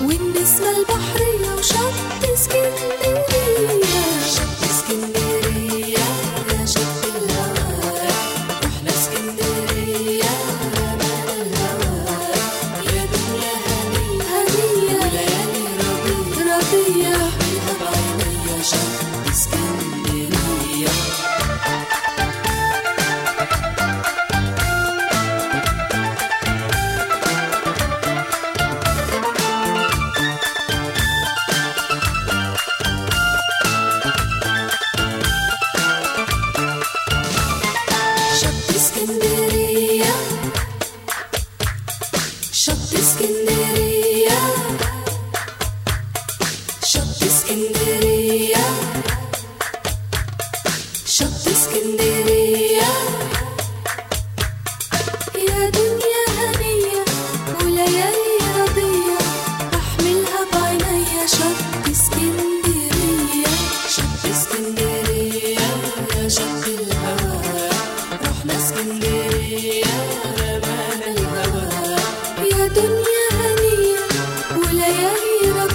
والنسمة البحرية وشط اسكندرية شط اسكندرية يا شط الهوى رحنا اسكندرية رمانا الهوى يا دنيا هنية هنية وليالي ربيع ربيع احملها بعينيا شط اسكندرية شط اسكندرية شط اسكندرية شط اسكندرية شط اسكندرية يا دنيا هنية وليالي رضية بحملها بعينيا شط اسكندرية شط اسكندرية يا شط الهوى رحنا اسكندرية رمانا الهوى يا دنيا هنية وليالي